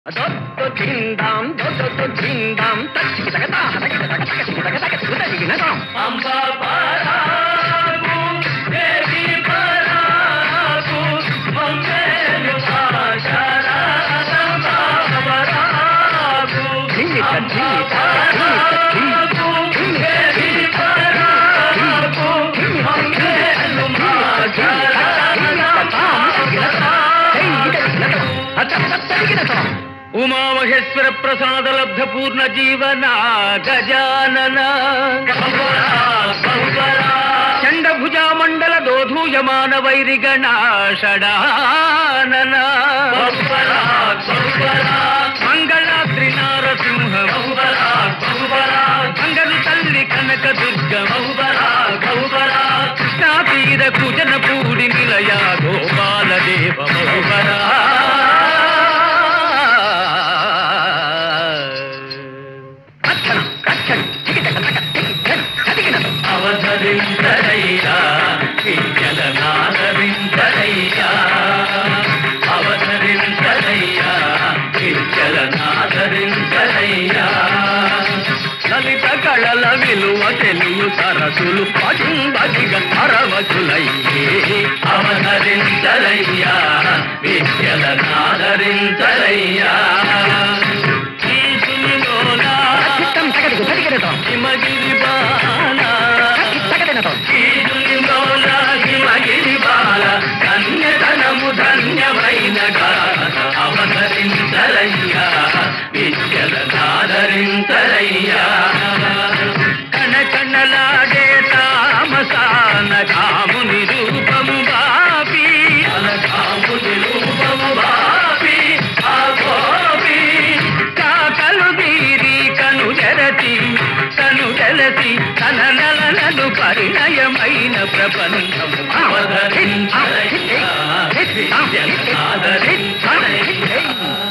దొద్దు ధిందాం దొద్దు ధిందాం తచ్చికి తగ తాహ తగిన తగ తగ సిగి తగ తగ సిగి తగిన తాం అంబా పరాగు దేవి పరాగు మంగళ భాషరాగంబా పరాగు ధిన్ని త ధిన్ని త ధిన్ని త ధిన్ని దేవి పరాగు మంగళ ఉమామహేశ్వర ప్రసాద లబ్ధ పూర్ణ జీవన గజానన చండ భుజా మండల దోధూయమాన వైరిగణ షడానన మంగళాద్రి నారసింహ మంగళ తల్లి కనక దుర్గ కృష్ణా తీర కుజన పూడి నిలయ గోపాల దేవ మహుబరా కచ్చనం కచ్చన్ చికి తగ తగ చికి ధన్ చదిగిన తాం అవతరించరయ్యా విద్యలనాదరించరయ్యా అవతరించరయ్యా విద్యలనాదరించరయ్యా లలిత కళల విలువ తెలియు సరసులు పడింబదిగ అరవచులయ్యే అవతరించరయ్యా విద్యలనాదరించరయ్యా తీసులోనా చిత్తం తగదిగు చదిగిన తాం హిమగిరి బాలా తగదిన తాం కన్యతనము ధన్యమైన అవతరించరయ్యా విద్యలనాదరించరయ్యా కనకనలాడే తామసాన కాముని రూపము బాపి కాముని రూపము బాపి ఆ గోపి కాకలు తీరి కను జరతి తను జలసి తన నలనలు పరిణయమైన ప్రపంచము అవతరించరయ్యా విద్యలనాదరించరయ్యా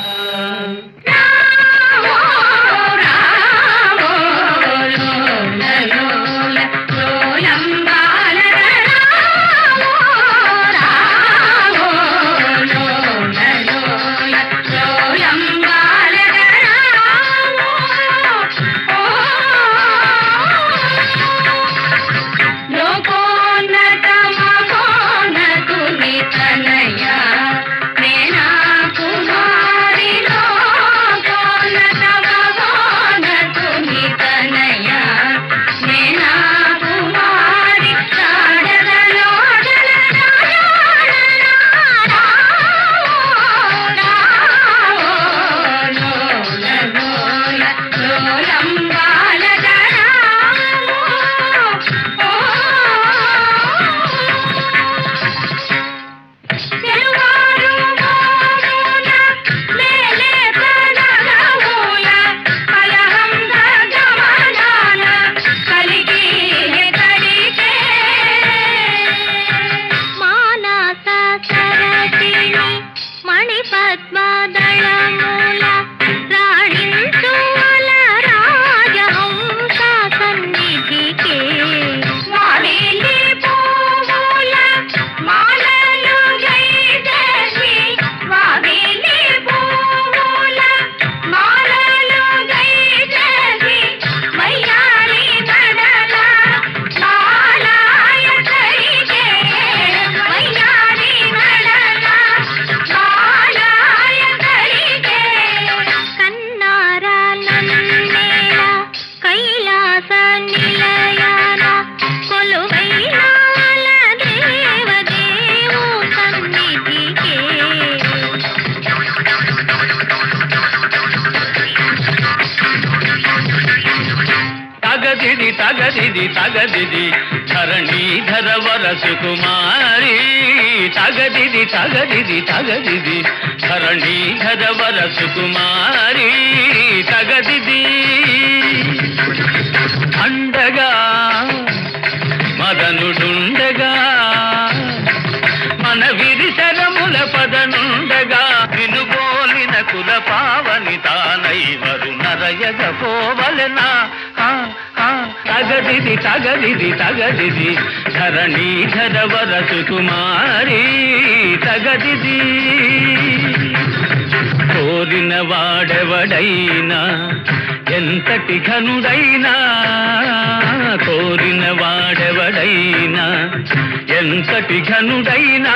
మానస సరసిణి మణిపద్మదళమూల రాణించువల రాజహంస సన్నిధికే మాలిని పువ్వుల మాలలు గైదేవి మాలిని పువ్వుల మాలలు గైదేవి మయ్యారి నడల మాలాయ కరిగే మయ్యారి నడల మాలాయ కరిగే కన్నారా నన్నేల కైలాస నిలయాన కొలువైన దేవదేవు సన్నిధికే తగదిది తగదిది తగదిది ధరణీధర వరసు కుమారి తగదిది తగదిది తగదిది ధరణీధర వరసు కుమారి తగదిది అండగా మదనుడుండగా మన విరిశరముల పదనుండగా వినుబోలిన కుల పావని తానై వరు నరయగ పోవలెనా ఆ, ఆ, తగదిది తగదిది తగదిది ధరణీధర వరసు కుమారి తగదిది ఓ కోరిన వాడెవడైనా ఎంతటి ఘనుడైనా కోరిన వాడెవడైనా ఎంతటి ఘనుడైనా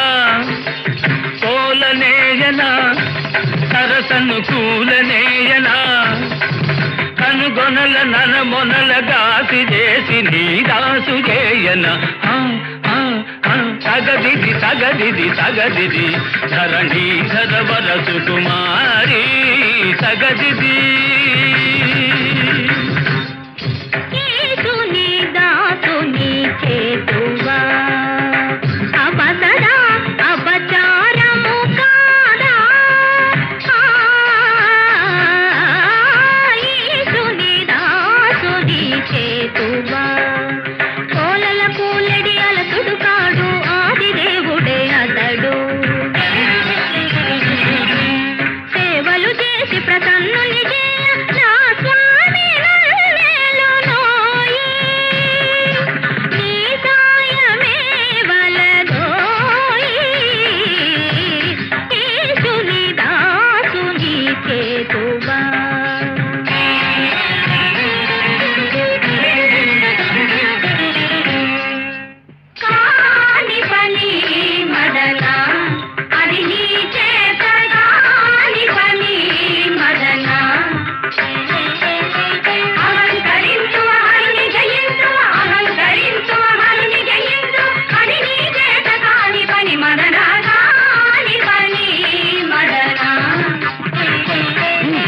కోలనేయనా సరసను కూలనేయనా కనుగొనల నన మొనల గాసి చేసి నీ దాసు చేయన ఆ, ఆ, ఆ, తగదిది తగదిది తగదిది ధరణి ధరవర సుకుమారి తగదిది యేసుని దాసుని చేతువా అబసరా అపచారము కాదా ఆ, యేసుని దాసుని చేతువా కోలల కూలడి అలసుడు కాడు ఆది దేవుడే అతడు సేవలు చేసి ప్రసన్నుని చేయ నా స్వామి నన్నేలునోయి. నీ సాయమే వలదోయి. యేసుని దాసుని చేతువా కాని పని మదన అది నీ చేత కాని పని మదన అహంకరించు హరుని జయించు అహంకరించు హరుని జయించు అది నీ చేత కాని పని మదన కాని పని మదన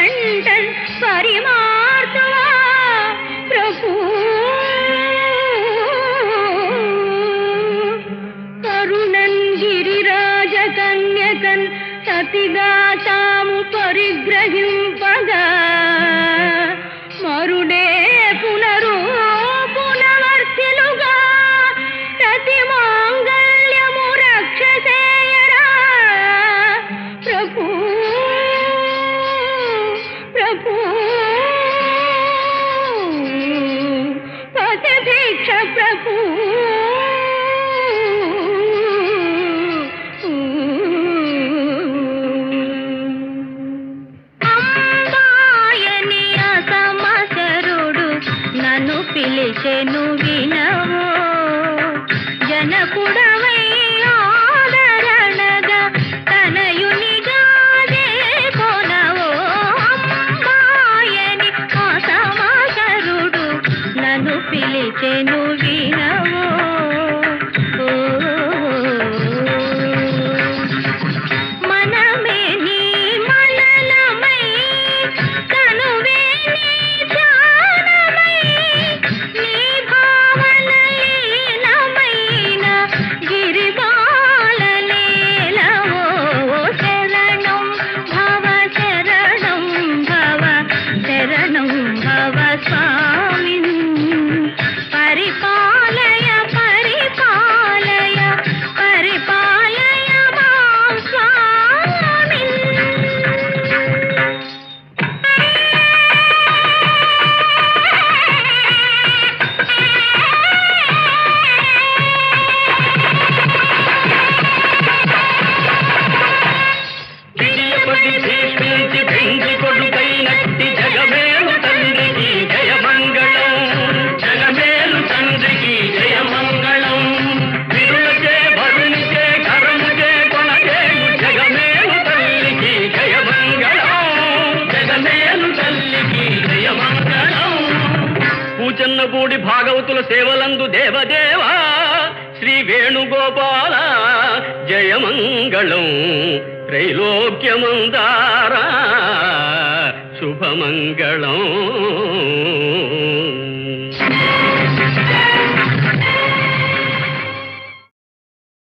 சென்டன் பரிமாற்றுவா பிரபு కరుణన్ గిరిరాజ కన్యకన్ సతిగా తాము పరిగ్రహింపగా మరుడే పునరు పునవర్తిలుగా ప్రతి మాంగళ్యము రక్షసేయరా ప్రభు ప్రభు పతి భిక్ష ప్రభు అంబాయని అసమసరుడు నన్ను పిలిచెను వినవో జనకుడవై ఆదరణగా తనయునిగా కొనవో అంబాయని అసమసరుడు నన్ను పిలిచెను వినవో మనమే నీ మలనమై తనువే నీ ధ్యానమై నీ భావన లీనమైన గిరిబాలలీలవో శరణం భవ శరణం భవ శరణం భవ స్వామిన్ పరిపాలయ పరిపాలయ పరిపాలయ మాం స్వామిన్ విజయపతి భీష్మించి పెంచి కొడుకైనట్టి జగమేలు తండ్రికి జయమంగళం జగమేలు తండ్రికి జయమంగళం విరులచే భరునిచే కరముచే కొనచేయు జగమేలు తల్లికి జయమంగళం జగమేలు తల్లికి జయమంగళం పూచన్నపూడి భాగవతుల సేవలందు దేవదేవా శ్రీ వేణుగోపాల జయమంగళం త్రైలోక్యమందారా శుభమంగళం